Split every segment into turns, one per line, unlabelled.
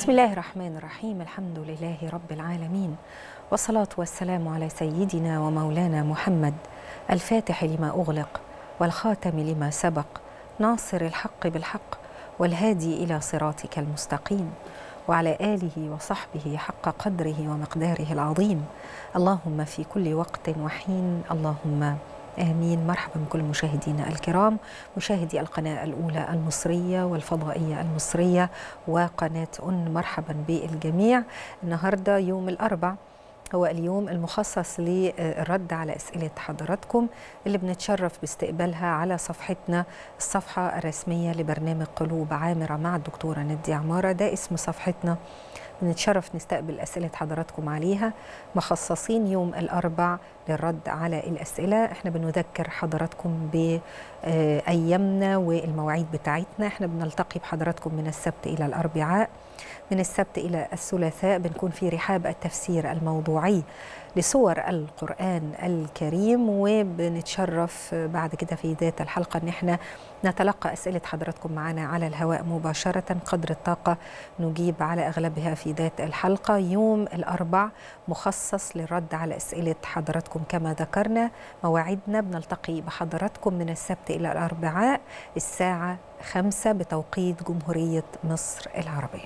بسم الله الرحمن الرحيم الحمد لله رب العالمين والصلاة والسلام على سيدنا ومولانا محمد الفاتح لما أغلق والخاتم لما سبق ناصر الحق بالحق والهادي إلى صراطك المستقيم وعلى آله وصحبه حق قدره ومقداره العظيم اللهم في كل وقت وحين اللهم آمين مرحبا بكل مشاهدينا الكرام مشاهدي القناة الأولى المصرية والفضائية المصرية وقناة أن مرحبا بالجميع النهاردة يوم الأربع هو اليوم المخصص للرد على أسئلة حضراتكم اللي بنتشرف باستقبالها على صفحتنا الصفحة الرسمية لبرنامج قلوب عامرة مع الدكتورة ندي عمارة ده اسم صفحتنا بنتشرف نستقبل أسئلة حضراتكم عليها مخصصين يوم الأربع للرد على الأسئلة احنا بنذكر حضراتكم بأيامنا والمواعيد بتاعتنا احنا بنلتقي بحضراتكم من السبت إلى الأربعاء من السبت إلى الثلاثاء بنكون في رحاب التفسير الموضوعي لسور القرآن الكريم وبنتشرف بعد كده في ذات الحلقة ان احنا نتلقى أسئلة حضراتكم معنا على الهواء مباشرة قدر الطاقة نجيب على أغلبها في ذات الحلقة يوم الأربع مخصص للرد على أسئلة حضراتكم كما ذكرنا مواعيدنا بنلتقي بحضراتكم من السبت إلى الأربعاء الساعة خمسة بتوقيت جمهورية مصر العربية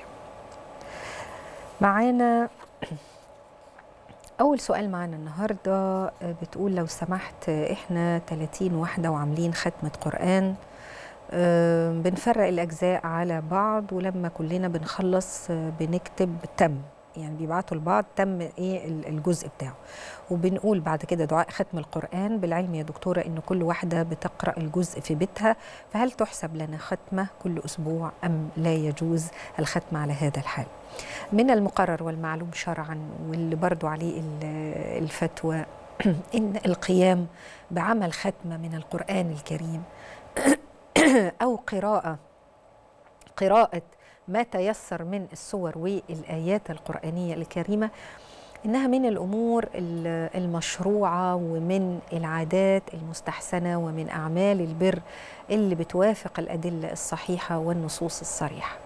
معانا أول سؤال معانا النهاردة بتقول لو سمحت إحنا 30 واحدة وعاملين ختمة قرآن بنفرق الأجزاء على بعض ولما كلنا بنخلص بنكتب تم يعني بيبعتوا لبعض تم ايه الجزء بتاعه وبنقول بعد كده دعاء ختم القرآن بالعلم يا دكتورة إن كل واحدة بتقرأ الجزء في بيتها فهل تحسب لنا ختمة كل أسبوع أم لا يجوز الختم على هذا الحال من المقرر والمعلوم شرعا واللي برضو عليه الفتوى إن القيام بعمل ختمة من القرآن الكريم أو قراءة قراءة ما تيسر من السور والآيات القرآنية الكريمة إنها من الأمور المشروعة ومن العادات المستحسنة ومن أعمال البر اللي بتوافق الأدلة الصحيحة والنصوص الصريحة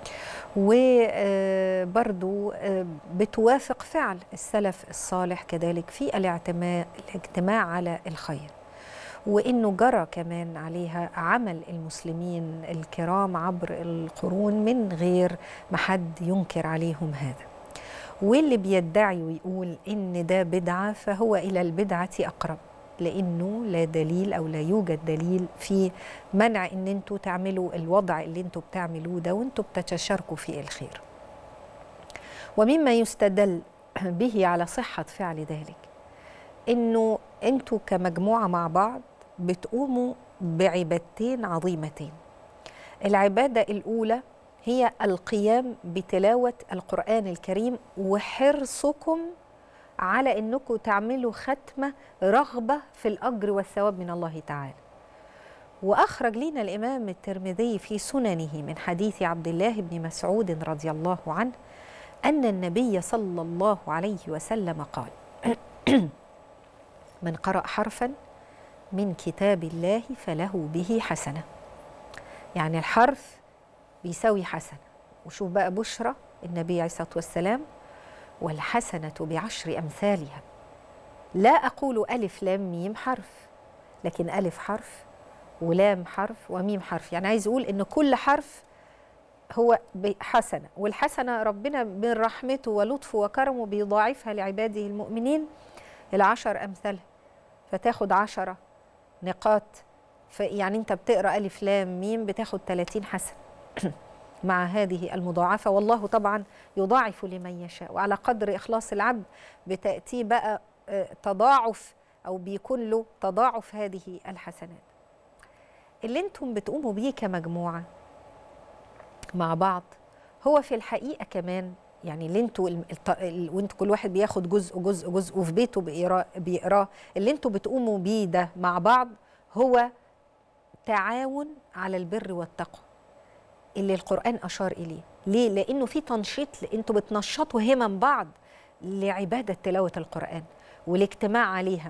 وبرضو بتوافق فعل السلف الصالح كذلك في الاجتماع على الخير وانه جرى كمان عليها عمل المسلمين الكرام عبر القرون من غير ما حد ينكر عليهم هذا واللي بيدعي ويقول ان ده بدعه فهو الى البدعه اقرب لانه لا دليل او لا يوجد دليل في منع ان انتوا تعملوا الوضع اللي انتوا بتعملوه ده وانتوا بتتشاركوا في الخير ومما يستدل به على صحه فعل ذلك انه انتوا كمجموعه مع بعض بتقوموا بعبادتين عظيمتين العباده الاولى هي القيام بتلاوه القران الكريم وحرصكم على انكم تعملوا ختمه رغبه في الاجر والثواب من الله تعالى واخرج لنا الامام الترمذي في سننه من حديث عبد الله بن مسعود رضي الله عنه ان النبي صلى الله عليه وسلم قال من قرأ حرفا من كتاب الله فله به حسنة يعني الحرف بيساوي حسنة وشوف بقى بشرى النبي عليه الصلاة والسلام والحسنة بعشر أمثالها لا أقول ألف لام ميم حرف لكن ألف حرف ولام حرف وميم حرف يعني عايز أقول إن كل حرف هو حسنة والحسنة ربنا من رحمته ولطفه وكرمه بيضاعفها لعباده المؤمنين العشر أمثالها فتاخد عشرة نقاط يعني أنت بتقرأ ألف لام ميم بتاخد 30 حسن مع هذه المضاعفة والله طبعا يضاعف لمن يشاء وعلى قدر إخلاص العبد بتأتي بقى تضاعف أو بيكون له تضاعف هذه الحسنات اللي انتم بتقوموا بيه كمجموعة مع بعض هو في الحقيقة كمان يعني اللي انتوا وانتوا كل واحد بياخد جزء جزء جزء وفي بيته بيقراه اللي انتوا بتقوموا بيه ده مع بعض هو تعاون على البر والتقوى اللي القرآن أشار إليه ليه؟ لأنه في تنشيط انتوا بتنشطوا همم بعض لعبادة تلاوة القرآن والاجتماع عليها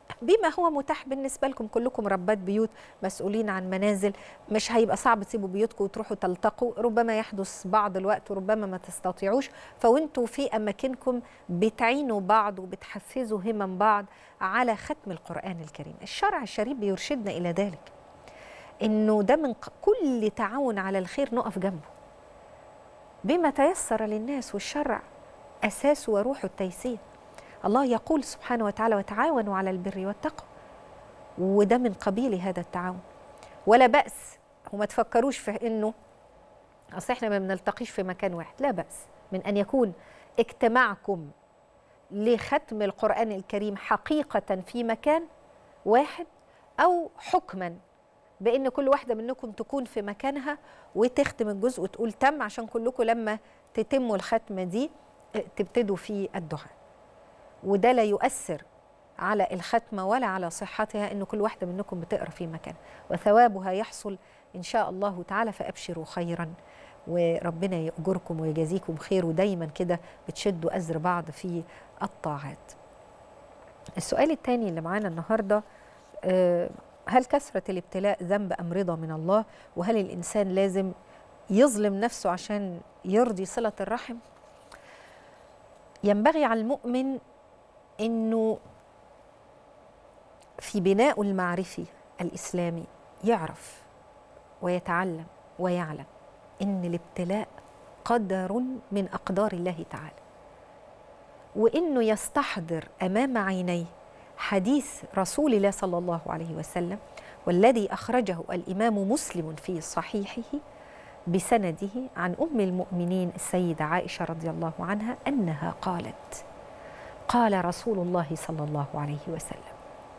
بما هو متاح بالنسبه لكم كلكم ربات بيوت مسؤولين عن منازل مش هيبقى صعب تسيبوا بيوتكم وتروحوا تلتقوا ربما يحدث بعض الوقت وربما ما تستطيعوش فوانتوا في اماكنكم بتعينوا بعض وبتحفزوا همم بعض على ختم القران الكريم الشرع الشريف بيرشدنا الى ذلك انه ده من كل تعاون على الخير نقف جنبه بما تيسر للناس والشرع اساسه وروحه التيسير الله يقول سبحانه وتعالى وتعاونوا على البر والتقوى وده من قبيل هذا التعاون ولا بأس وما تفكروش في انه اصل احنا ما بنلتقيش في مكان واحد لا بأس من ان يكون اجتماعكم لختم القرآن الكريم حقيقة في مكان واحد أو حكما بأن كل واحدة منكم تكون في مكانها وتختم الجزء وتقول تم عشان كلكم لما تتموا الختمة دي تبتدوا في الدعاء وده لا يؤثر على الختمة ولا على صحتها أن كل واحدة منكم بتقرأ في مكان وثوابها يحصل إن شاء الله تعالى فأبشروا خيرا وربنا يأجركم ويجازيكم خير ودايما كده بتشدوا أزر بعض في الطاعات السؤال الثاني اللي معانا النهارده هل كثرة الابتلاء ذنب أم رضا من الله وهل الإنسان لازم يظلم نفسه عشان يرضي صلة الرحم ينبغي على المؤمن انه في بناء المعرفي الاسلامي يعرف ويتعلم ويعلم ان الابتلاء قدر من اقدار الله تعالى وانه يستحضر امام عينيه حديث رسول الله صلى الله عليه وسلم والذي اخرجه الامام مسلم في صحيحه بسنده عن ام المؤمنين السيده عائشه رضي الله عنها انها قالت قال رسول الله صلى الله عليه وسلم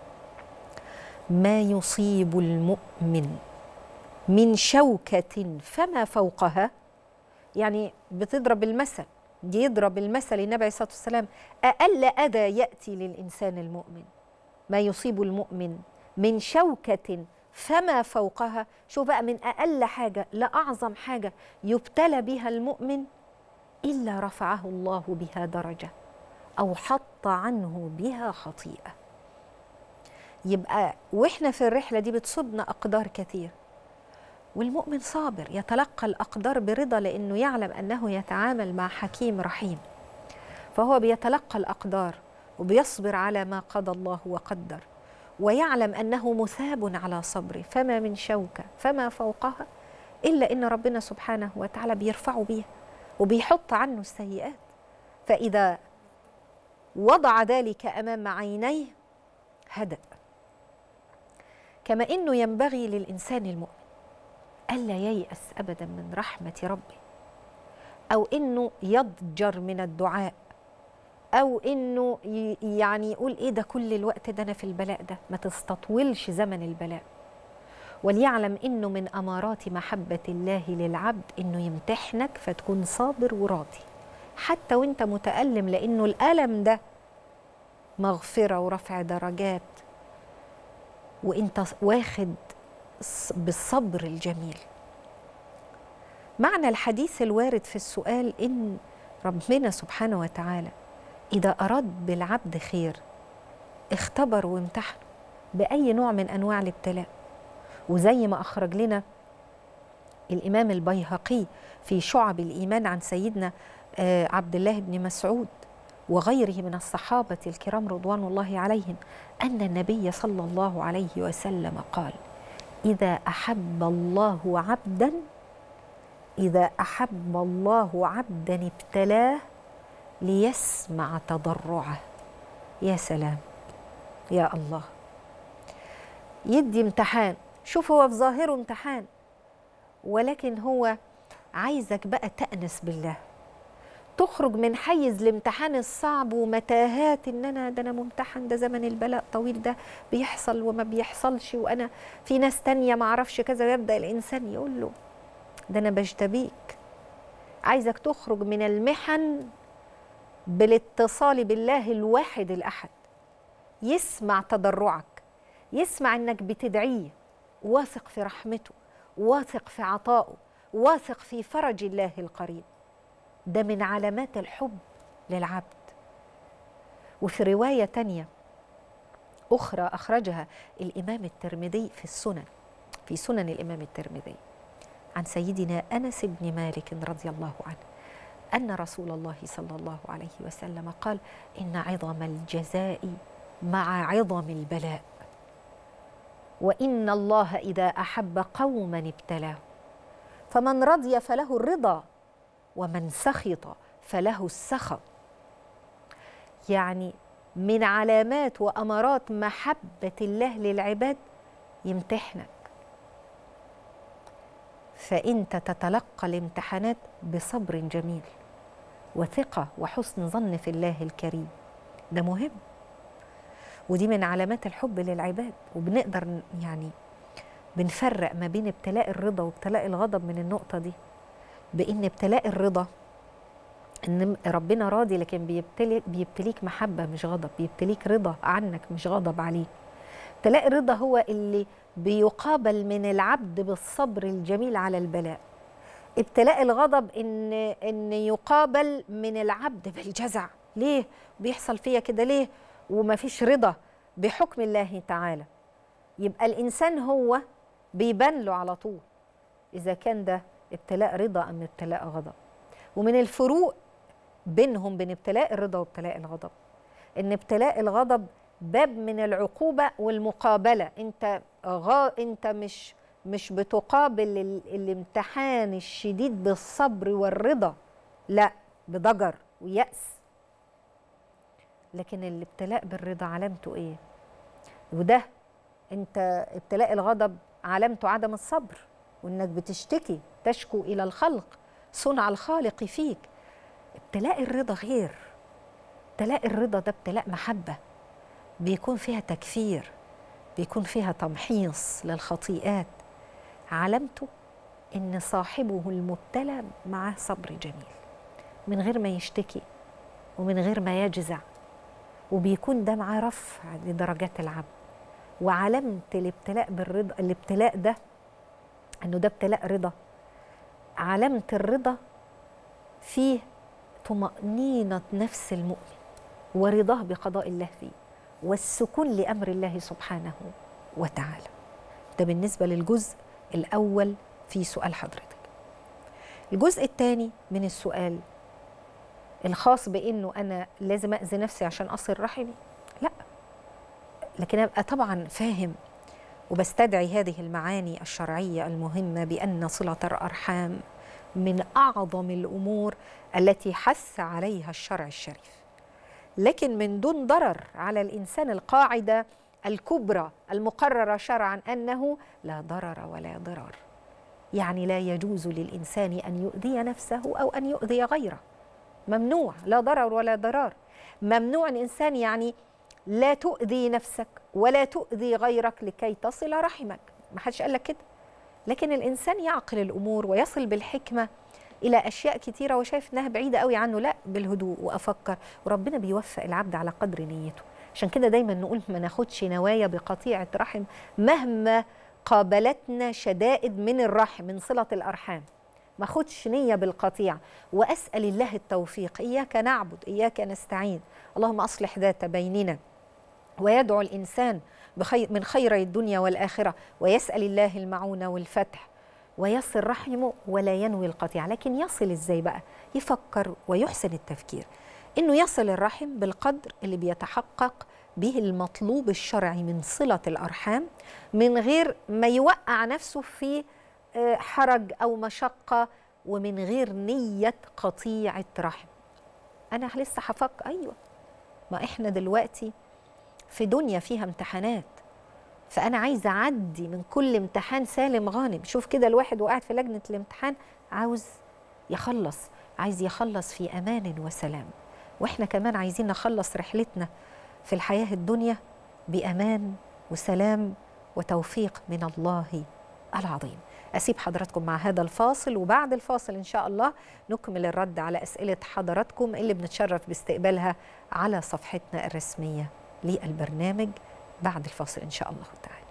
ما يصيب المؤمن من شوكة فما فوقها يعني بتضرب المثل يضرب المثل النبي عليه الصلاة والسلام أقل أذى يأتي للإنسان المؤمن ما يصيب المؤمن من شوكة فما فوقها شوف بقى من أقل حاجة لأعظم حاجة يبتلى بها المؤمن إلا رفعه الله بها درجة أو حط عنه بها خطيئة يبقى وإحنا في الرحلة دي بتصبنا أقدار كثير والمؤمن صابر يتلقى الأقدار برضا لأنه يعلم أنه يتعامل مع حكيم رحيم فهو بيتلقى الأقدار وبيصبر على ما قضى الله وقدر ويعلم أنه مثاب على صبره فما من شوكة فما فوقها إلا إن ربنا سبحانه وتعالى بيرفعه بيها وبيحط عنه السيئات فإذا وضع ذلك امام عينيه هدا كما انه ينبغي للانسان المؤمن الا ييأس ابدا من رحمه ربه او انه يضجر من الدعاء او انه يعني يقول ايه ده كل الوقت ده انا في البلاء ده ما تستطولش زمن البلاء وليعلم انه من امارات محبه الله للعبد انه يمتحنك فتكون صابر وراضي حتى وانت متألم لأنه الألم ده مغفرة ورفع درجات وانت واخد بالصبر الجميل معنى الحديث الوارد في السؤال إن ربنا سبحانه وتعالى إذا أراد بالعبد خير اختبر وامتحن بأي نوع من أنواع الابتلاء وزي ما أخرج لنا الإمام البيهقي في شعب الإيمان عن سيدنا عبد الله بن مسعود وغيره من الصحابة الكرام رضوان الله عليهم أن النبي صلى الله عليه وسلم قال إذا أحب الله عبدا إذا أحب الله عبدا ابتلاه ليسمع تضرعه يا سلام يا الله يدي امتحان شوف هو في ظاهره امتحان ولكن هو عايزك بقى تأنس بالله تخرج من حيز الامتحان الصعب ومتاهات ان انا ده انا ممتحن ده زمن البلاء طويل ده بيحصل وما بيحصلش وانا في ناس تانية ما اعرفش كذا يبدا الانسان يقول له ده انا بجتبيك عايزك تخرج من المحن بالاتصال بالله الواحد الاحد يسمع تضرعك يسمع انك بتدعيه واثق في رحمته واثق في عطائه واثق في فرج الله القريب ده من علامات الحب للعبد وفي رواية تانية أخرى أخرجها الإمام الترمذي في السنن في سنن الإمام الترمذي عن سيدنا أنس بن مالك رضي الله عنه أن رسول الله صلى الله عليه وسلم قال إن عظم الجزاء مع عظم البلاء وإن الله إذا أحب قوما ابتلاه فمن رضي فله الرضا ومن سخط فله السخط يعني من علامات وامارات محبه الله للعباد يمتحنك فانت تتلقى الامتحانات بصبر جميل وثقه وحسن ظن في الله الكريم ده مهم ودي من علامات الحب للعباد وبنقدر يعني بنفرق ما بين ابتلاء الرضا وابتلاء الغضب من النقطه دي بان ابتلاء الرضا ان ربنا راضي لكن بيبتلي بيبتليك محبه مش غضب بيبتليك رضا عنك مش غضب عليه ابتلاء الرضا هو اللي بيقابل من العبد بالصبر الجميل على البلاء ابتلاء الغضب ان ان يقابل من العبد بالجزع ليه بيحصل فيا كده ليه ومفيش رضا بحكم الله تعالى يبقى الانسان هو بيبان له على طول اذا كان ده ابتلاء رضا ام ابتلاء غضب ومن الفروق بينهم بين ابتلاء الرضا وابتلاء الغضب ان ابتلاء الغضب باب من العقوبه والمقابله انت غا انت مش مش بتقابل ال... الامتحان الشديد بالصبر والرضا لا بضجر ويأس لكن الابتلاء بالرضا علامته ايه وده انت ابتلاء الغضب علامته عدم الصبر وانك بتشتكي تشكو الى الخلق صنع الخالق فيك ابتلاء الرضا غير ابتلاء الرضا ده ابتلاء محبة بيكون فيها تكفير بيكون فيها تمحيص للخطيئات علامته ان صاحبه المبتلى معاه صبر جميل من غير ما يشتكي ومن غير ما يجزع وبيكون ده معاه رفع لدرجات العبد وعلامة الابتلاء بالرضا الابتلاء ده انه ده ابتلاء رضا علامة الرضا فيه طمأنينة نفس المؤمن ورضاه بقضاء الله فيه والسكون لأمر الله سبحانه وتعالى ده بالنسبة للجزء الأول في سؤال حضرتك الجزء الثاني من السؤال الخاص بأنه أنا لازم أذي نفسي عشان أصل رحمي لا لكن أبقى طبعا فاهم وبستدعي هذه المعاني الشرعيه المهمه بان صله الارحام من اعظم الامور التي حث عليها الشرع الشريف لكن من دون ضرر على الانسان القاعده الكبرى المقرره شرعا انه لا ضرر ولا ضرار يعني لا يجوز للانسان ان يؤذي نفسه او ان يؤذي غيره ممنوع لا ضرر ولا ضرار ممنوع الانسان يعني لا تؤذي نفسك ولا تؤذي غيرك لكي تصل رحمك ما حدش قال لك كده لكن الانسان يعقل الامور ويصل بالحكمه الى اشياء كتيره وشايف انها بعيده قوي عنه لا بالهدوء وافكر وربنا بيوفق العبد على قدر نيته عشان كده دايما نقول ما ناخدش نوايا بقطيعه رحم مهما قابلتنا شدائد من الرحم من صله الارحام ما خدش نية بالقطيع وأسأل الله التوفيق إياك نعبد إياك نستعين اللهم أصلح ذات بيننا ويدعو الإنسان بخير من خير الدنيا والآخرة ويسأل الله المعونة والفتح ويصل رحمه ولا ينوي القطيع لكن يصل إزاي بقى يفكر ويحسن التفكير إنه يصل الرحم بالقدر اللي بيتحقق به المطلوب الشرعي من صلة الأرحام من غير ما يوقع نفسه في حرج أو مشقة ومن غير نية قطيعة رحم أنا لسه هفكر أيوة ما إحنا دلوقتي في دنيا فيها امتحانات فأنا عايزة أعدي من كل امتحان سالم غانم شوف كده الواحد وقاعد في لجنة الامتحان عاوز يخلص عايز يخلص في أمان وسلام وإحنا كمان عايزين نخلص رحلتنا في الحياة الدنيا بأمان وسلام وتوفيق من الله العظيم أسيب حضراتكم مع هذا الفاصل وبعد الفاصل إن شاء الله نكمل الرد على أسئلة حضراتكم اللي بنتشرف باستقبالها على صفحتنا الرسمية للبرنامج بعد الفاصل إن شاء الله تعالى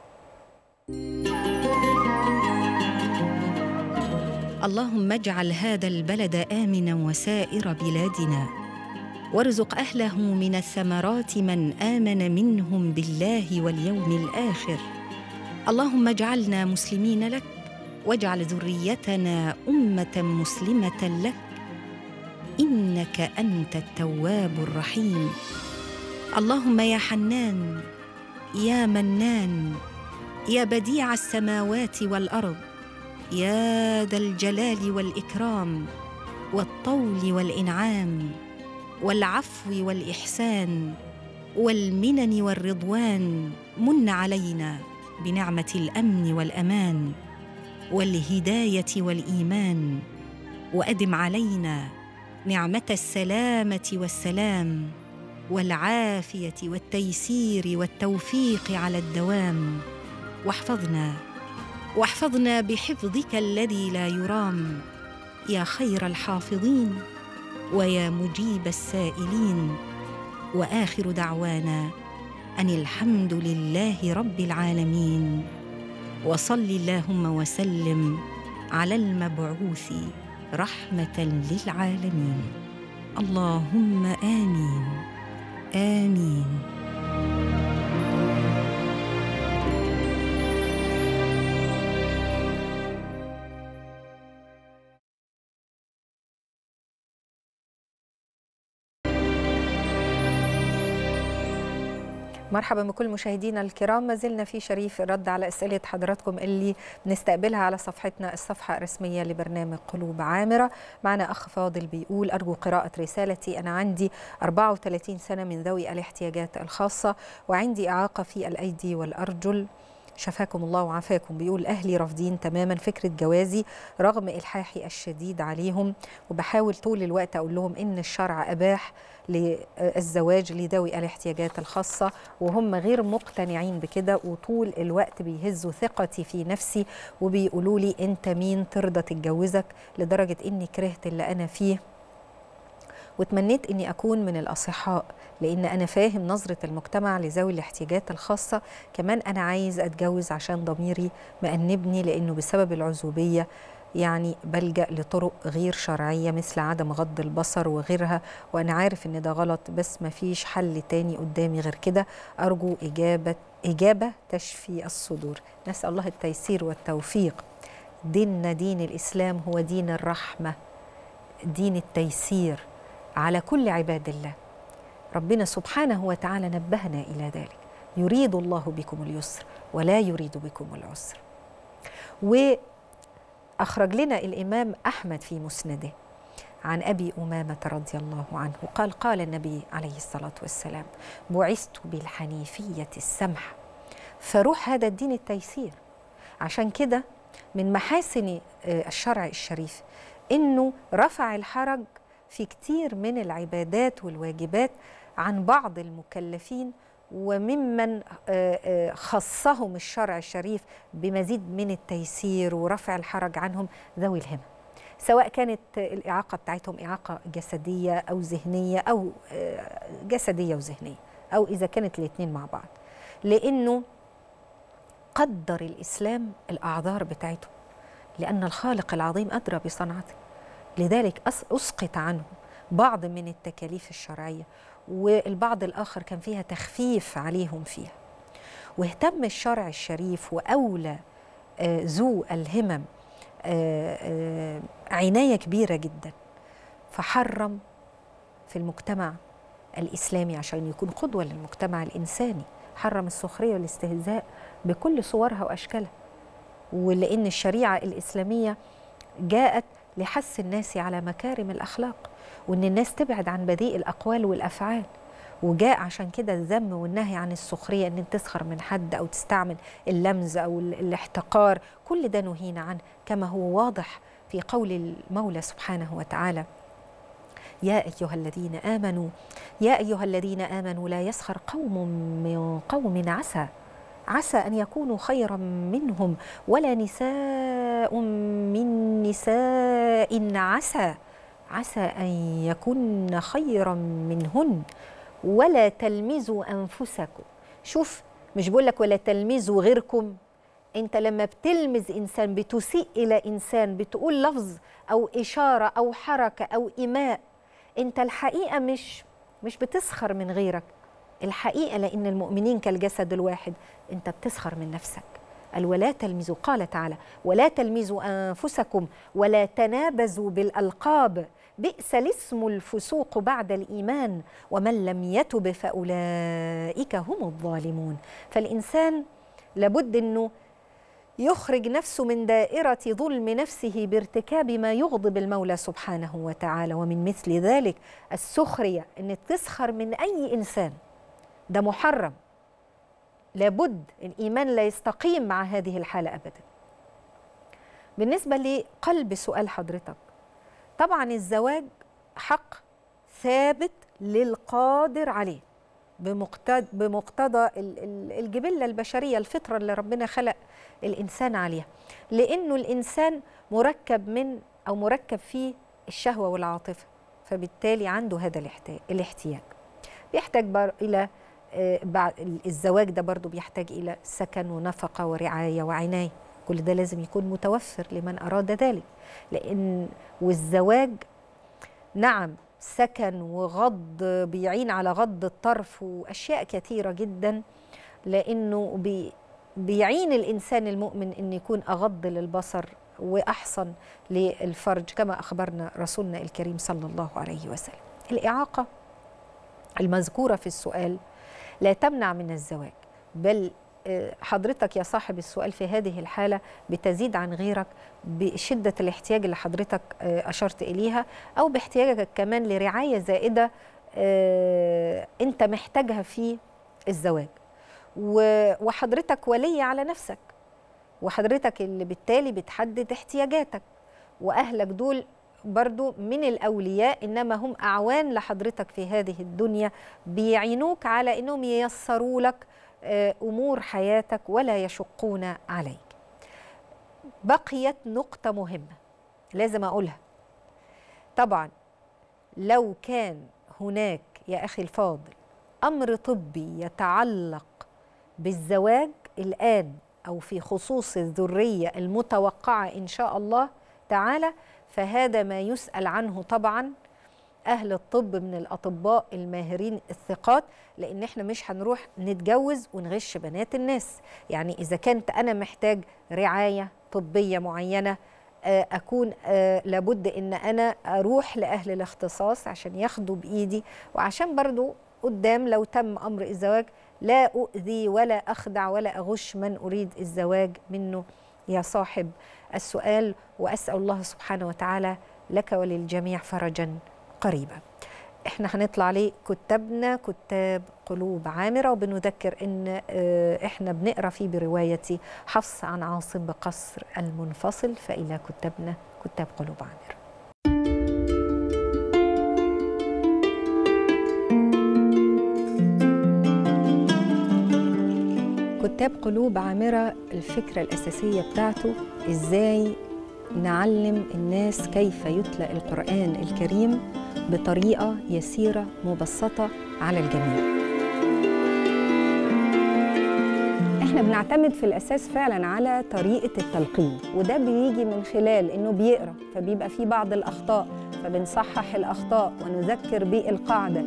اللهم اجعل هذا البلد آمنا وسائر بلادنا
وارزق اهله من الثمرات من امن منهم بالله واليوم الاخر اللهم اجعلنا مسلمين لك واجعل ذريتنا امه مسلمه لك انك انت التواب الرحيم اللهم يا حنان يا منان يا بديع السماوات والارض يا ذا الجلال والاكرام والطول والانعام والعفو والاحسان والمنن والرضوان من علينا بنعمه الامن والامان والهدايه والايمان وادم علينا نعمه السلامه والسلام والعافيه والتيسير والتوفيق على الدوام واحفظنا واحفظنا بحفظك الذي لا يرام يا خير الحافظين ويا مجيب السائلين واخر دعوانا ان الحمد لله رب العالمين وصل اللهم وسلم على المبعوث رحمه للعالمين اللهم امين امين مرحبا بكل مشاهدينا الكرام ما زلنا في شريف الرد على اسئله حضراتكم اللي بنستقبلها على صفحتنا الصفحه الرسميه لبرنامج قلوب عامره معنا اخ فاضل بيقول ارجو قراءه رسالتي انا عندي 34 سنه من ذوي الاحتياجات الخاصه وعندي اعاقه في الايدي والارجل شفاكم الله وعافاكم بيقول أهلي رافضين تماما فكرة جوازي رغم إلحاحي الشديد عليهم وبحاول طول الوقت أقول لهم إن الشرع أباح للزواج لذوي الاحتياجات الخاصة وهم غير مقتنعين بكده وطول الوقت بيهزوا ثقتي في نفسي وبيقولوا لي أنت مين ترضى تتجوزك لدرجة إني كرهت اللي أنا فيه وتمنيت اني اكون من الاصحاء لان انا فاهم نظره المجتمع لذوي الاحتياجات الخاصه كمان انا عايز اتجوز عشان ضميري مأنبني لانه بسبب العزوبيه يعني بلجأ لطرق غير شرعية مثل عدم غض البصر وغيرها وأنا عارف إن ده غلط بس مفيش حل تاني قدامي غير كده أرجو إجابة إجابة تشفي الصدور نسأل الله التيسير والتوفيق ديننا دين الإسلام هو دين الرحمة دين التيسير على كل عباد الله ربنا سبحانه وتعالى نبهنا الى ذلك يريد الله بكم اليسر ولا يريد بكم العسر واخرج لنا الامام احمد في مسنده عن ابي امامه رضي الله عنه قال قال النبي عليه الصلاه والسلام بعثت بالحنيفيه السمحه فروح هذا الدين التيسير عشان كده من محاسن الشرع الشريف انه رفع الحرج في كتير من العبادات والواجبات عن بعض المكلفين وممن خصهم الشرع الشريف بمزيد من التيسير ورفع الحرج عنهم ذوي الهمم سواء كانت الإعاقة بتاعتهم إعاقة جسدية أو ذهنية أو جسدية وذهنية أو إذا كانت الاثنين مع بعض لأنه قدر الإسلام الأعذار بتاعتهم لأن الخالق العظيم أدرى بصنعته لذلك أسقط عنه بعض من التكاليف الشرعية والبعض الآخر كان فيها تخفيف عليهم فيها واهتم الشرع الشريف وأولى آه ذو الهمم آه آه عناية كبيرة جدا فحرم في المجتمع الإسلامي عشان يكون قدوة للمجتمع الإنساني حرم السخرية والاستهزاء بكل صورها وأشكالها ولأن الشريعة الإسلامية جاءت لحث الناس على مكارم الاخلاق وان الناس تبعد عن بذيء الاقوال والافعال وجاء عشان كده الذم والنهي عن السخريه ان تسخر من حد او تستعمل اللمز او الاحتقار كل ده نهينا عنه كما هو واضح في قول المولى سبحانه وتعالى يا ايها الذين امنوا يا ايها الذين امنوا لا يسخر قوم من قوم عسى عسى ان يكونوا خيرا منهم ولا نساء من نساء عسى عسى ان يكن خيرا منهن ولا تلمزوا انفسكم شوف مش بقول لك ولا تلمزوا غيركم انت لما بتلمز انسان بتسيء الى انسان بتقول لفظ او اشاره او حركه او ايماء انت الحقيقه مش مش بتسخر من غيرك الحقيقة لأن المؤمنين كالجسد الواحد أنت بتسخر من نفسك قال ولا تلمزوا قال تعالى ولا تلمزوا أنفسكم ولا تنابزوا بالألقاب بئس الاسم الفسوق بعد الإيمان ومن لم يتب فأولئك هم الظالمون فالإنسان لابد أنه يخرج نفسه من دائرة ظلم نفسه بارتكاب ما يغضب المولى سبحانه وتعالى ومن مثل ذلك السخرية أن تسخر من أي إنسان ده محرم لابد الإيمان لا يستقيم مع هذه الحالة أبدا بالنسبة لقلب سؤال حضرتك طبعا الزواج حق ثابت للقادر عليه بمقتضى بمقتضى الجبله البشريه الفطره اللي ربنا خلق الانسان عليها لانه الانسان مركب من او مركب فيه الشهوه والعاطفه فبالتالي عنده هذا الاحتياج بيحتاج الى بعد الزواج ده برضو بيحتاج إلى سكن ونفقة ورعاية وعناية كل ده لازم يكون متوفر لمن أراد ذلك لأن والزواج نعم سكن وغض بيعين على غض الطرف وأشياء كثيرة جدا لأنه بي بيعين الإنسان المؤمن أن يكون أغض للبصر وأحصن للفرج كما أخبرنا رسولنا الكريم صلى الله عليه وسلم الإعاقة المذكورة في السؤال لا تمنع من الزواج بل حضرتك يا صاحب السؤال في هذه الحالة بتزيد عن غيرك بشدة الاحتياج اللي حضرتك أشرت إليها أو باحتياجك كمان لرعاية زائدة أنت محتاجها في الزواج وحضرتك ولي على نفسك وحضرتك اللي بالتالي بتحدد احتياجاتك وأهلك دول برضو من الأولياء إنما هم أعوان لحضرتك في هذه الدنيا بيعينوك على إنهم ييسروا لك أمور حياتك ولا يشقون عليك بقيت نقطة مهمة لازم أقولها طبعا لو كان هناك يا أخي الفاضل أمر طبي يتعلق بالزواج الآن أو في خصوص الذرية المتوقعة إن شاء الله تعالى فهذا ما يسأل عنه طبعا أهل الطب من الأطباء الماهرين الثقات لأن احنا مش هنروح نتجوز ونغش بنات الناس يعني إذا كنت أنا محتاج رعاية طبية معينة أكون لابد إن أنا أروح لأهل الاختصاص عشان ياخدوا بإيدي وعشان برضو قدام لو تم أمر الزواج لا أؤذي ولا أخدع ولا أغش من أريد الزواج منه يا صاحب السؤال واسال الله سبحانه وتعالى لك وللجميع فرجا قريبا. احنا هنطلع لكتابنا كتاب قلوب عامره وبنذكر ان احنا بنقرا فيه بروايه حفص عن عاصم بقصر المنفصل فالى كتابنا كتاب قلوب عامره. كتاب قلوب عامرة الفكرة الأساسية بتاعته إزاي نعلم الناس كيف يتلى القرآن الكريم بطريقة يسيرة مبسطة على الجميع احنا بنعتمد في الاساس فعلا على طريقه التلقين وده بيجي من خلال انه بيقرا فبيبقى فيه بعض الاخطاء فبنصحح الاخطاء ونذكر بالقاعده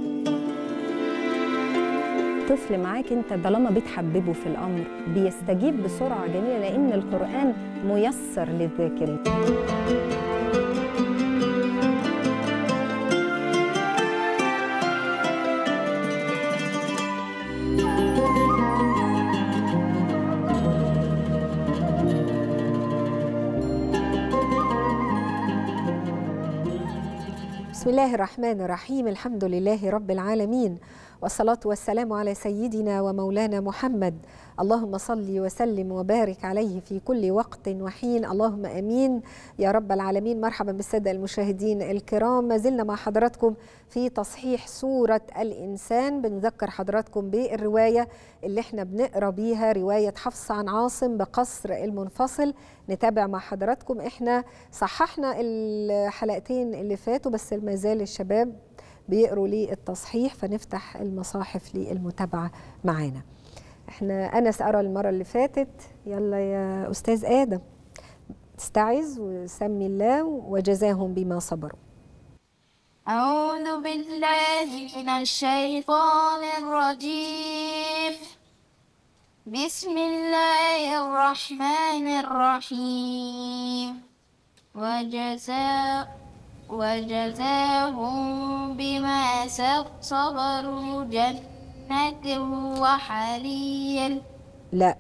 طفل معاك انت طالما بتحببه في الامر بيستجيب بسرعه جميله لان القران ميسر للذاكرين بسم الله الرحمن الرحيم الحمد لله رب العالمين والصلاة والسلام على سيدنا ومولانا محمد اللهم صل وسلم وبارك عليه في كل وقت وحين اللهم امين يا رب العالمين مرحبا بالساده المشاهدين الكرام ما زلنا مع حضراتكم في تصحيح سوره الانسان بنذكر حضراتكم بالروايه اللي احنا بنقرا بيها روايه حفص عن عاصم بقصر المنفصل نتابع مع حضراتكم احنا صححنا الحلقتين اللي فاتوا بس ما زال الشباب بيقروا لي التصحيح فنفتح المصاحف للمتابعه معانا احنا انا سأرى المره اللي فاتت يلا يا استاذ ادم استعذ وسمي الله وجزاهم بما صبروا
أعوذ بالله من الشيطان الرجيم بسم الله الرحمن الرحيم وجزاء وجزاهم بما صبروا جنة وحرير
لا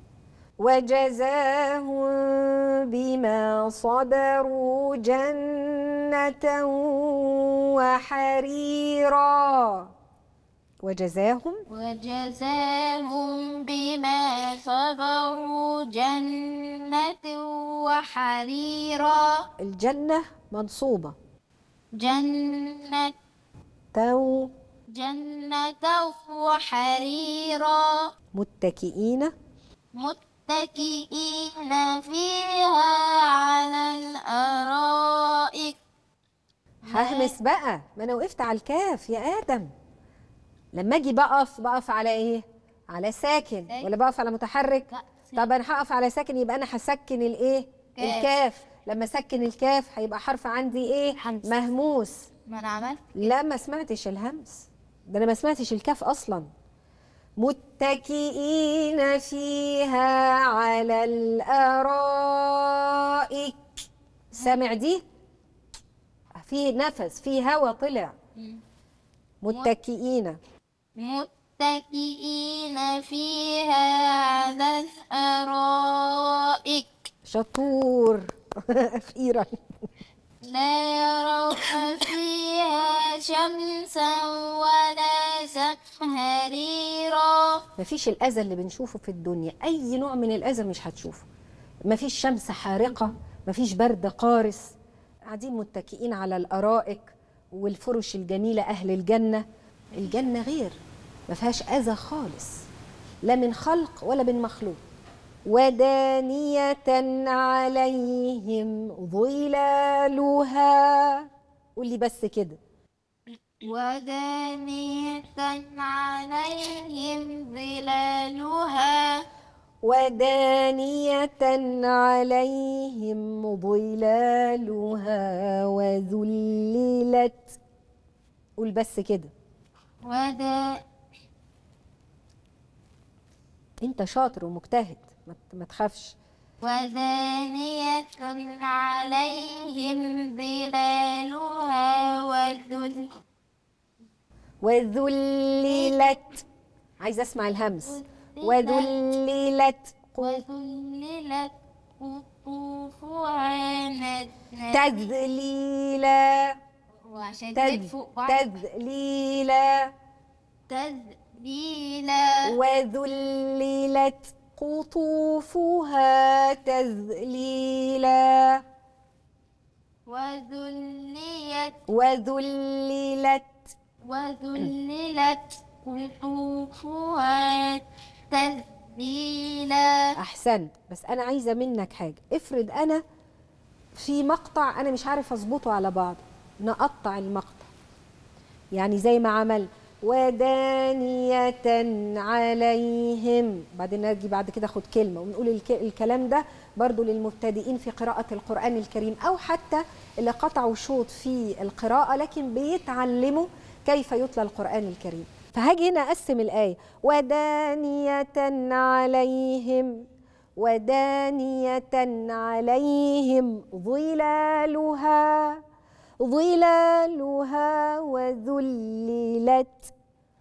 وجزاهم بما صبروا جنة وحريرا وجزاهم
وجزاهم بما صبروا جنة وحريرا
الجنة منصوبة
جنة
تو
جنة وحريرا
متكئين
متكئين فيها على الأرائك
ههمس بقى ما انا وقفت على الكاف يا ادم لما اجي بقف بقف على ايه على ساكن
ساكن.
ولا بقف على متحرك
لا،
طب انا هقف على ساكن يبقى انا هسكن الايه
كاف.
الكاف لما اسكن الكاف هيبقى حرف عندي ايه
همس.
مهموس
ما أنا عملت
لا ما سمعتش الهمس ده انا ما سمعتش الكاف اصلا متكئين فيها على الارائك سامع دي في نفس في هوا طلع متكئين
متكئين فيها على الأرائك
شطور اخيرا
لا يرون فيها شمسا ولا زمهريرا
مفيش الاذى اللي بنشوفه في الدنيا اي نوع من الاذى مش هتشوفه مفيش شمس حارقه مفيش برد قارس قاعدين متكئين على الارائك والفرش الجميله اهل الجنه الجنه غير ما فيهاش اذى خالص لا من خلق ولا من مخلوق ودانية عليهم ظلالها قولي بس كده
ودانية عليهم ظلالها
ودانية عليهم ظلالها وذللت قول بس كده
ودا
انت شاطر ومجتهد ما ت- ما تخافش
ودانية عليهم ظلالها وذل
وذللت عايزه اسمع الهمس وذللت
وذللت قطوفها ندنا
تذليلا
وعشان
تذ
تد فوق بعض
تذليلا
تذليلا
وذللت قطوفها تذليلا
وذليت
وذللت
وذللت قطوفها تذليلا
احسنت بس انا عايزه منك حاجه افرض انا في مقطع انا مش عارف اظبطه على بعض نقطع المقطع يعني زي ما عمل ودانية عليهم بعدين نجي بعد كده اخد كلمة ونقول الك- الكلام ده برضو للمبتدئين في قراءة القرآن الكريم أو حتى اللي قطعوا شوط في القراءة لكن بيتعلموا كيف يتلى القرآن الكريم فهاجي هنا أقسم الآية ودانية عليهم ودانية عليهم ظلالها ظلالها وذللت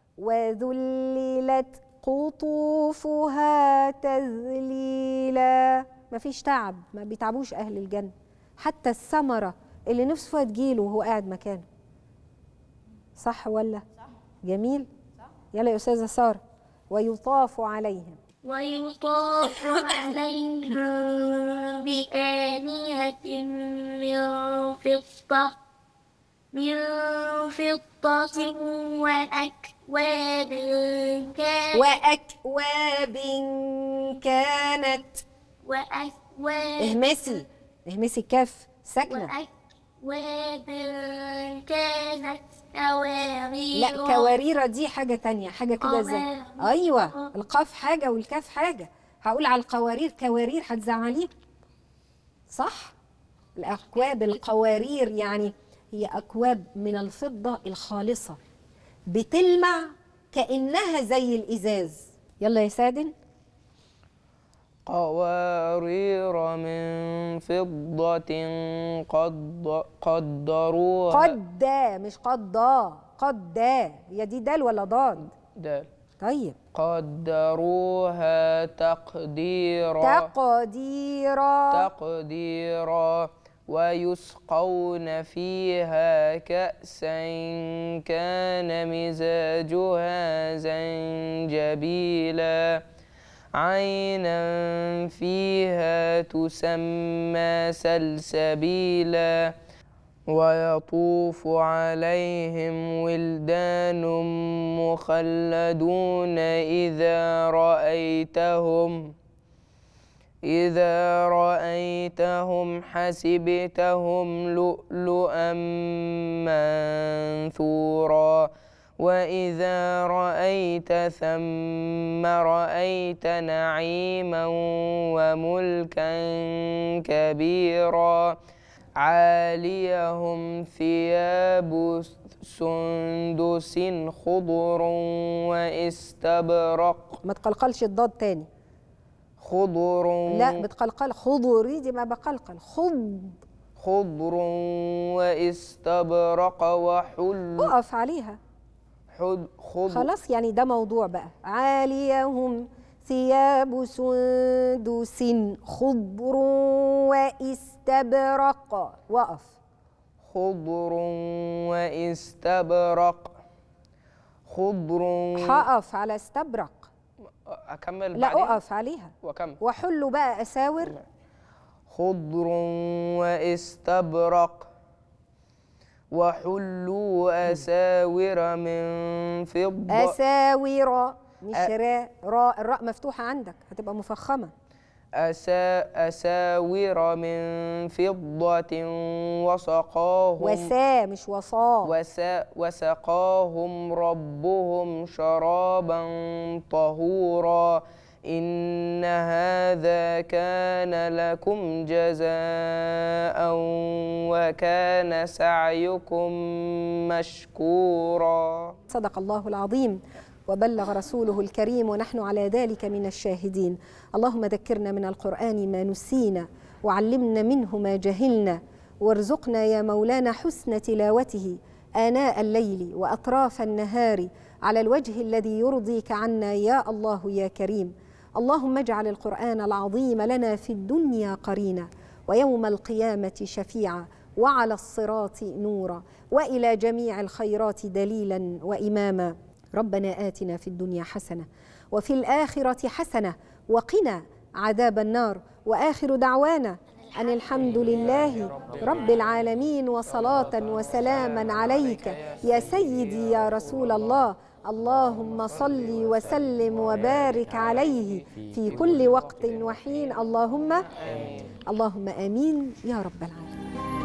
وذللت قطوفها تذليلا مفيش تعب ما بيتعبوش أهل الجنة حتى الثمرة اللي نفسه فيها تجيله وهو قاعد مكانه صح ولا؟ صح جميل؟ صح يلا يا أستاذة سارة ويطاف عليهم
ويطاف عليهم بآنية من فضة من فضة وأكواب كانت
وأكواب كانت
وأكواب
اهمسي اهمسي الكاف ساكنة
وأكواب كانت قوارير
لا كواريرة دي حاجة تانية حاجة كده زي
قوارير.
أيوة القاف حاجة والكاف حاجة هقول على القوارير كوارير هتزعليه صح الأكواب القوارير يعني هي أكواب من الفضة الخالصة بتلمع كأنها زي الإزاز يلا يا سادن
قوارير من فضة قد قدروها
قد مش قضى قد هي دي دال ولا ضاد
دال
طيب
قدروها تقديرا
تقديرا
تقديرا ويسقون فيها كأسا كان مزاجها زنجبيلا عينا فيها تسمى سلسبيلا ويطوف عليهم ولدان مخلدون إذا رأيتهم إذا رأيتهم حسبتهم لؤلؤا منثورا وإذا رأيت ثم رأيت نعيما وملكا كبيرا عاليهم ثياب سندس خضر واستبرق
ما تقلقلش الضاد تاني
خضر
لا بتقلقل خضري دي ما بقلقل خض
خضر واستبرق وحل
اقف عليها
حد خضر
خلاص يعني ده موضوع بقى عاليهم ثياب سندس خضر واستبرق وقف
خضر واستبرق خضر
هقف على استبرق
أكمل
لا
بعدين
اقف عليها
وأكمل
وحلوا بقى اساور
خضر واستبرق وحلوا أساور من فضة
اساور مش
أ-
راء راء الراء مفتوحه عندك هتبقى مفخمه
أسا أساور من فضة وسقاهم
وسا مش وصا
وسا وسقاهم ربهم شرابا طهورا إن هذا كان لكم جزاء وكان سعيكم مشكورا
صدق الله العظيم وبلغ رسوله الكريم ونحن على ذلك من الشاهدين اللهم ذكرنا من القرآن ما نسينا وعلمنا منه ما جهلنا وارزقنا يا مولانا حسن تلاوته آناء الليل وأطراف النهار على الوجه الذي يرضيك عنا يا الله يا كريم اللهم اجعل القرآن العظيم لنا في الدنيا قرينا ويوم القيامة شفيعا وعلى الصراط نورا والى جميع الخيرات دليلا واماما ربنا اتنا في الدنيا حسنه وفي الاخره حسنه وقنا عذاب النار واخر دعوانا ان الحمد لله رب العالمين وصلاه وسلاما عليك يا سيدي يا رسول الله اللهم صل وسلم وبارك عليه في كل وقت وحين اللهم اللهم امين يا رب العالمين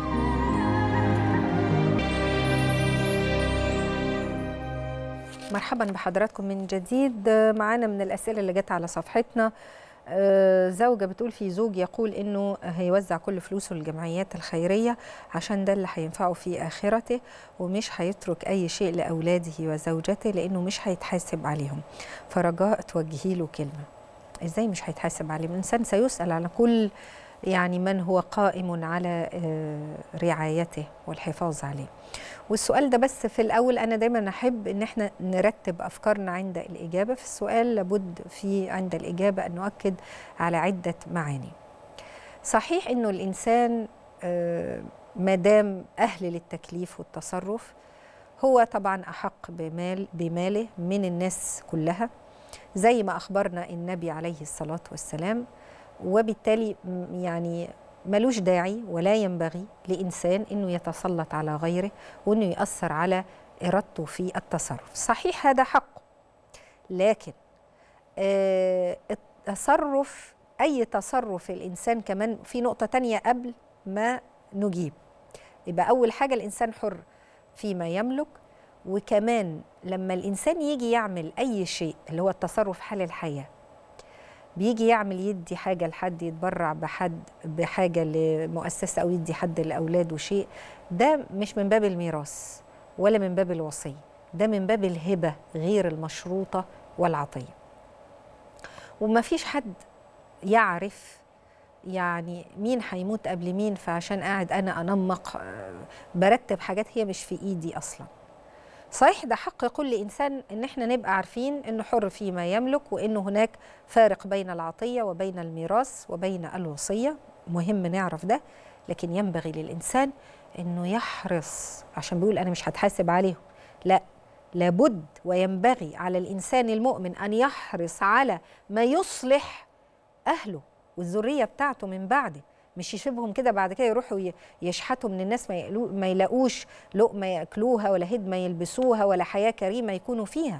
مرحبا بحضراتكم من جديد معانا من الأسئلة اللي جت على صفحتنا آه، زوجة بتقول في زوج يقول إنه هيوزع كل فلوسه للجمعيات الخيرية عشان ده اللي هينفعه في آخرته ومش هيترك أي شيء لأولاده وزوجته لأنه مش هيتحاسب عليهم فرجاء توجهي له كلمة إزاي مش هيتحاسب عليهم الإنسان سيسأل على كل يعني من هو قائم على آه، رعايته والحفاظ عليه والسؤال ده بس في الأول أنا دايما أحب إن احنا نرتب أفكارنا عند الإجابة في السؤال لابد في عند الإجابة أن نؤكد على عدة معاني صحيح إنه الإنسان آه، ما دام أهل للتكليف والتصرف هو طبعا أحق بمال بماله من الناس كلها زي ما أخبرنا النبي عليه الصلاة والسلام وبالتالي م- يعني ملوش داعي ولا ينبغي لإنسان أنه يتسلط على غيره وأنه يأثر على إرادته في التصرف صحيح هذا حقه لكن آه، التصرف أي تصرف الإنسان كمان في نقطة تانية قبل ما نجيب يبقى أول حاجة الإنسان حر فيما يملك وكمان لما الإنسان يجي يعمل أي شيء اللي هو التصرف حال الحياة بيجي يعمل يدي حاجة لحد يتبرع بحد بحاجة لمؤسسة أو يدي حد لأولاده شيء ده مش من باب الميراث ولا من باب الوصية ده من باب الهبة غير المشروطة والعطية وما فيش حد يعرف يعني مين هيموت قبل مين فعشان قاعد أنا أنمق آه، برتب حاجات هي مش في إيدي أصلاً صحيح ده حق كل انسان ان احنا نبقى عارفين انه حر فيما يملك وانه هناك فارق بين العطيه وبين الميراث وبين الوصيه مهم نعرف ده لكن ينبغي للانسان انه يحرص عشان بيقول انا مش هتحاسب عليهم لا لابد وينبغي على الانسان المؤمن ان يحرص على ما يصلح اهله والذريه بتاعته من بعده مش يسيبهم كده بعد كده يروحوا ي- يشحتوا من الناس ما, يقلو ما يلاقوش لقمه ياكلوها ولا هدمه يلبسوها ولا حياه كريمه يكونوا فيها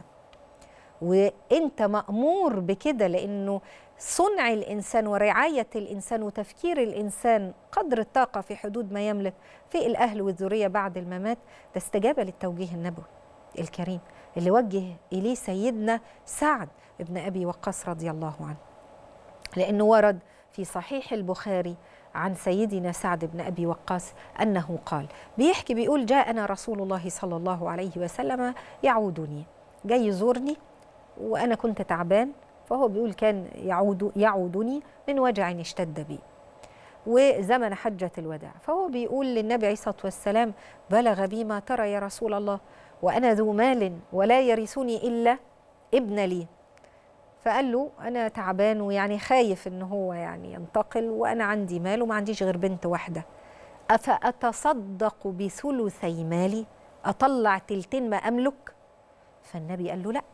وانت مامور بكده لانه صنع الانسان ورعايه الانسان وتفكير الانسان قدر الطاقه في حدود ما يملك في الاهل والذريه بعد الممات ده استجابه للتوجيه النبوي الكريم اللي وجه اليه سيدنا سعد ابن ابي وقاص رضي الله عنه لانه ورد في صحيح البخاري عن سيدنا سعد بن ابي وقاص انه قال بيحكي بيقول جاءنا رسول الله صلى الله عليه وسلم يعودني جاي يزورني وانا كنت تعبان فهو بيقول كان يعود يعودني من وجع اشتد بي وزمن حجة الوداع فهو بيقول للنبي عليه الصلاة والسلام بلغ بي ما ترى يا رسول الله وأنا ذو مال ولا يرثني إلا ابن لي فقال له أنا تعبان ويعني خايف إن هو يعني ينتقل وأنا عندي مال وما عنديش غير بنت واحدة أفأتصدق بثلثي مالي أطلع تلتين ما أملك فالنبي قال له لأ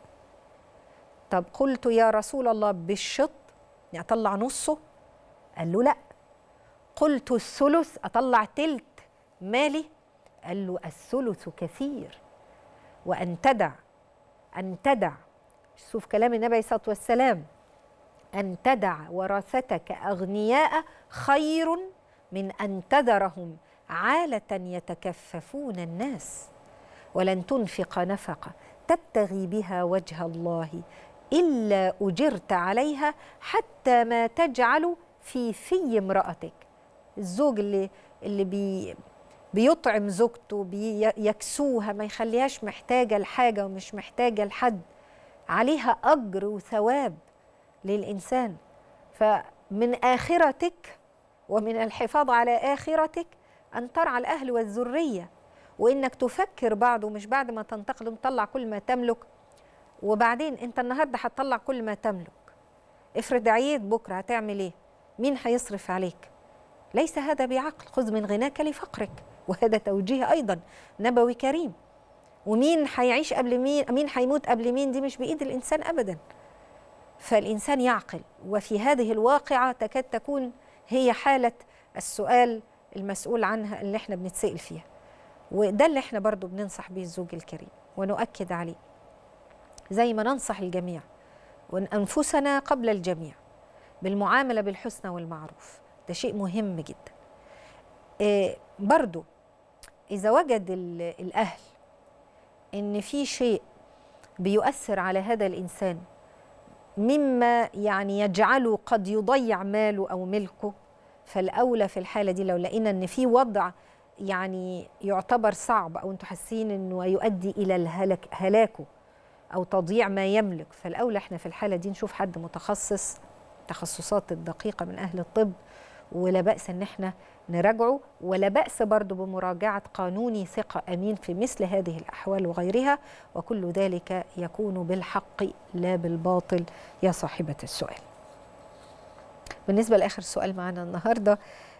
طب قلت يا رسول الله بالشط يعني أطلع نصه قال له لأ قلت الثلث أطلع تلت مالي قال له الثلث كثير وأن تدع أن تدع شوف كلام النبي عليه الصلاة والسلام أن تدع ورثتك أغنياء خير من أن تذرهم عالة يتكففون الناس ولن تنفق نفقة تبتغي بها وجه الله إلا أجرت عليها حتى ما تجعل في في امرأتك الزوج اللي اللي بي بيطعم زوجته بيكسوها ما يخليهاش محتاجة لحاجة ومش محتاجة لحد عليها أجر وثواب للإنسان فمن آخرتك ومن الحفاظ على آخرتك أن ترعى الأهل والذرية وإنك تفكر بعد ومش بعد ما تنتقل تطلع كل ما تملك وبعدين أنت النهاردة هتطلع كل ما تملك افرض عييت بكرة هتعمل إيه؟ مين هيصرف عليك؟ ليس هذا بعقل خذ من غناك لفقرك وهذا توجيه أيضا نبوي كريم ومين هيعيش قبل مين مين هيموت قبل مين دي مش بايد الانسان ابدا فالانسان يعقل وفي هذه الواقعه تكاد تكون هي حاله السؤال المسؤول عنها اللي احنا بنتسال فيها وده اللي احنا برضو بننصح به الزوج الكريم ونؤكد عليه زي ما ننصح الجميع وانفسنا قبل الجميع بالمعامله بالحسنى والمعروف ده شيء مهم جدا إيه برضو اذا وجد الاهل ان في شيء بيؤثر على هذا الانسان مما يعني يجعله قد يضيع ماله او ملكه فالاولى في الحاله دي لو لقينا ان في وضع يعني يعتبر صعب او انتم حاسين انه يؤدي الى الهلك هلاكه او تضييع ما يملك فالاولى احنا في الحاله دي نشوف حد متخصص تخصصات الدقيقه من اهل الطب ولا باس ان احنا نراجعه ولا بأس برضه بمراجعة قانوني ثقة أمين في مثل هذه الأحوال وغيرها وكل ذلك يكون بالحق لا بالباطل يا صاحبة السؤال بالنسبة لآخر سؤال معنا النهاردة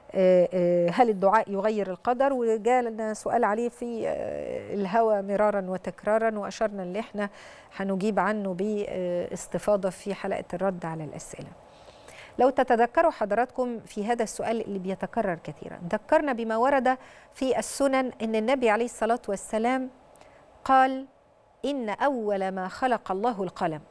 هل الدعاء يغير القدر وجالنا سؤال عليه في الهوى مرارا وتكرارا وأشرنا اللي احنا هنجيب عنه باستفاضة في حلقة الرد على الأسئلة لو تتذكروا حضراتكم في هذا السؤال اللي بيتكرر كثيرا ذكرنا بما ورد في السنن ان النبي عليه الصلاه والسلام قال ان اول ما خلق الله القلم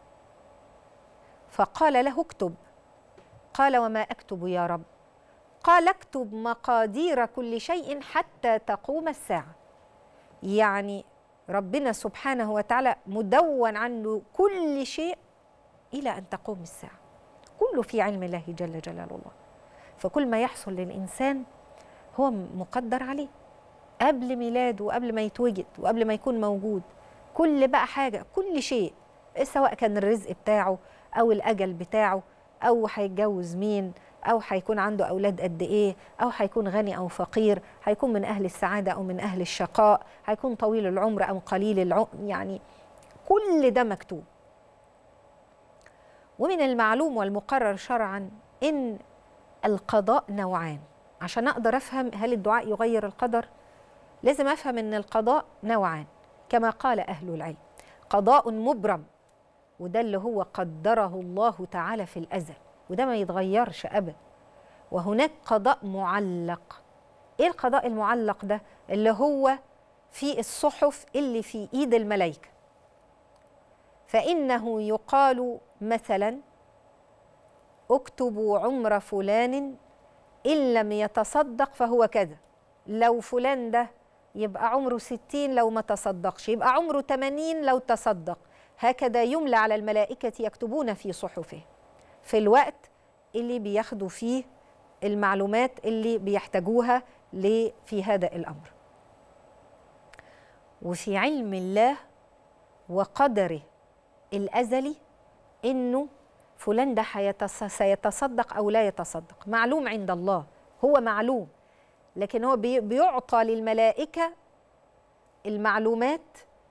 فقال له اكتب قال وما اكتب يا رب قال اكتب مقادير كل شيء حتى تقوم الساعه يعني ربنا سبحانه وتعالى مدون عنه كل شيء الى ان تقوم الساعه كله في علم الله جل جلال الله فكل ما يحصل للإنسان هو مقدر عليه قبل ميلاده وقبل ما يتوجد وقبل ما يكون موجود كل بقى حاجة كل شيء سواء كان الرزق بتاعه أو الأجل بتاعه أو هيتجوز مين أو هيكون عنده أولاد قد إيه أو هيكون غني أو فقير هيكون من أهل السعادة أو من أهل الشقاء هيكون طويل العمر أو قليل العمر يعني كل ده مكتوب ومن المعلوم والمقرر شرعا إن القضاء نوعان عشان أقدر أفهم هل الدعاء يغير القدر لازم أفهم أن القضاء نوعان كما قال أهل العلم قضاء مبرم وده اللي هو قدره الله تعالى في الأزل وده ما يتغيرش أبدا وهناك قضاء معلق إيه القضاء المعلق ده اللي هو في الصحف اللي في إيد الملائكة فإنه يقال مثلا اكتبوا عمر فلان إن لم يتصدق فهو كذا لو فلان ده يبقى عمره ستين لو ما تصدقش يبقى عمره تمانين لو تصدق هكذا يملى على الملائكة يكتبون في صحفه في الوقت اللي بياخدوا فيه المعلومات اللي بيحتاجوها في هذا الأمر وفي علم الله وقدره الأزلي إنه فلان ده سيتصدق أو لا يتصدق معلوم عند الله هو معلوم لكن هو بيعطى للملائكة المعلومات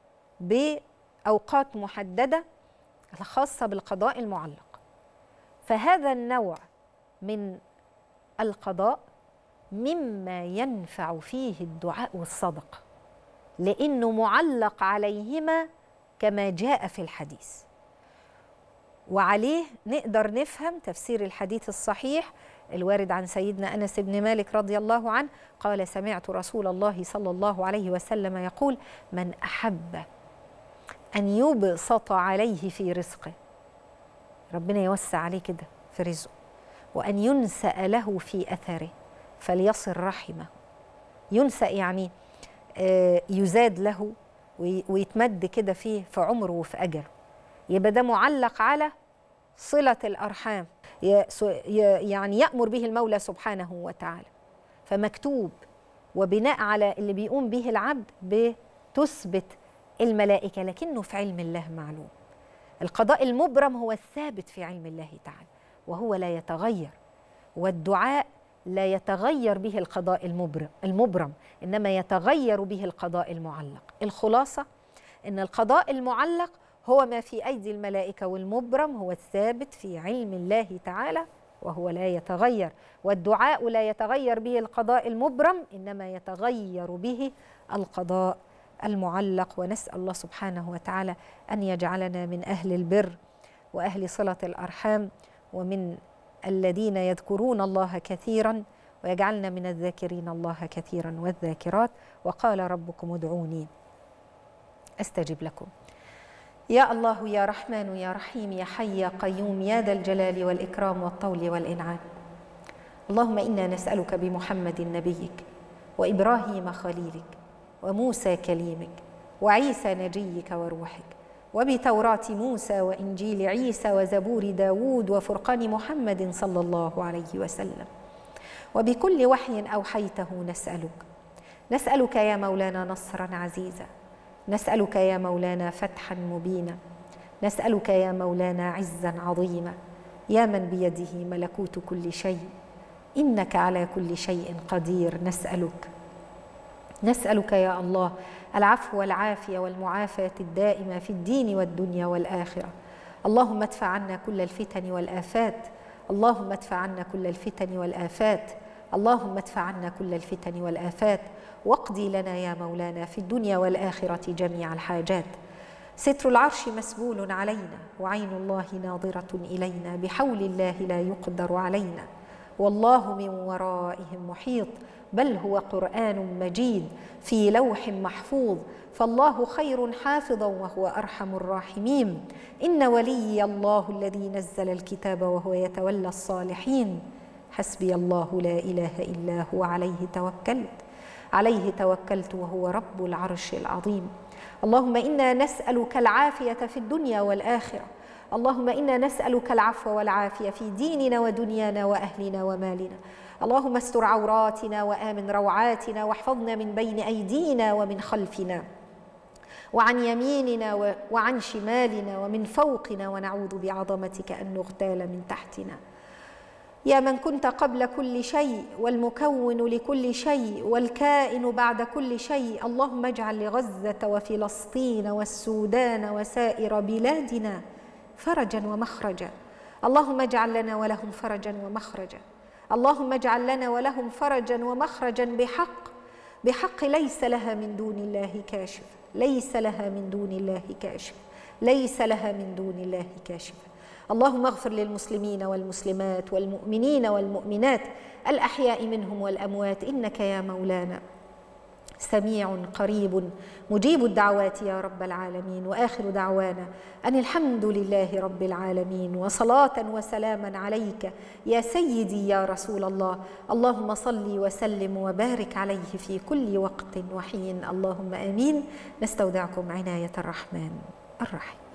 بأوقات محددة الخاصة بالقضاء المعلق فهذا النوع من القضاء مما ينفع فيه الدعاء والصدقة لأنه معلق عليهما كما جاء في الحديث وعليه نقدر نفهم تفسير الحديث الصحيح الوارد عن سيدنا انس بن مالك رضي الله عنه قال سمعت رسول الله صلى الله عليه وسلم يقول من احب ان يبسط عليه في رزقه ربنا يوسع عليه كده في رزقه وان ينسأ له في اثره فليصل رحمه ينسأ يعني يزاد له ويتمد كده فيه في عمره وفي اجله يبقى ده معلق على صلة الأرحام يعني يأمر به المولى سبحانه وتعالى فمكتوب وبناء على اللي بيقوم به العبد بتثبت الملائكة لكنه في علم الله معلوم القضاء المبرم هو الثابت في علم الله تعالى وهو لا يتغير والدعاء لا يتغير به القضاء المبرم, المبرم إنما يتغير به القضاء المعلق الخلاصة إن القضاء المعلق هو ما في أيدي الملائكة والمبرم هو الثابت في علم الله تعالى وهو لا يتغير والدعاء لا يتغير به القضاء المبرم إنما يتغير به القضاء المعلق ونسأل الله سبحانه وتعالى أن يجعلنا من أهل البر وأهل صلة الأرحام ومن الذين يذكرون الله كثيرا ويجعلنا من الذاكرين الله كثيرا والذاكرات وقال ربكم ادعوني استجب لكم يا الله يا رحمن يا رحيم يا حي يا قيوم يا ذا الجلال والإكرام والطول والإنعام اللهم إنا نسألك بمحمد نبيك وإبراهيم خليلك وموسى كليمك وعيسى نجيك وروحك وبتوراة موسى وإنجيل عيسى وزبور داود وفرقان محمد صلى الله عليه وسلم وبكل وحي أوحيته نسألك نسألك يا مولانا نصرا عزيزا نسألك يا مولانا فتحا مبينا نسألك يا مولانا عزا عظيما يا من بيده ملكوت كل شيء إنك على كل شيء قدير نسألك نسألك يا الله العفو والعافية والمعافاة الدائمة في الدين والدنيا والآخرة اللهم ادفع عنا كل الفتن والآفات اللهم ادفع عنا كل الفتن والآفات اللهم ادفع عنا كل الفتن والآفات واقضي لنا يا مولانا في الدنيا والآخرة جميع الحاجات ستر العرش مسبول علينا وعين الله ناظرة إلينا بحول الله لا يقدر علينا والله من ورائهم محيط بل هو قرآن مجيد في لوح محفوظ فالله خير حافظا وهو أرحم الراحمين إن ولي الله الذي نزل الكتاب وهو يتولى الصالحين حسبي الله لا إله إلا هو عليه توكلت عليه توكلت وهو رب العرش العظيم اللهم انا نسالك العافيه في الدنيا والاخره اللهم انا نسالك العفو والعافيه في ديننا ودنيانا واهلنا ومالنا اللهم استر عوراتنا وامن روعاتنا واحفظنا من بين ايدينا ومن خلفنا وعن يميننا و- وعن شمالنا ومن فوقنا ونعوذ بعظمتك ان نغتال من تحتنا يا من كنت قبل كل شيء والمكون لكل شيء والكائن بعد كل شيء اللهم اجعل لغزه وفلسطين والسودان وسائر بلادنا فرجا ومخرجا اللهم اجعل لنا ولهم فرجا ومخرجا اللهم اجعل لنا ولهم فرجا ومخرجا بحق بحق ليس لها من دون الله كاشف ليس لها من دون الله كاشف ليس لها من دون الله كاشف اللهم اغفر للمسلمين والمسلمات والمؤمنين والمؤمنات الاحياء منهم والاموات انك يا مولانا سميع قريب مجيب الدعوات يا رب العالمين واخر دعوانا ان الحمد لله رب العالمين وصلاه وسلاما عليك يا سيدي يا رسول الله اللهم صل وسلم وبارك عليه في كل وقت وحين اللهم امين نستودعكم عنايه الرحمن الرحيم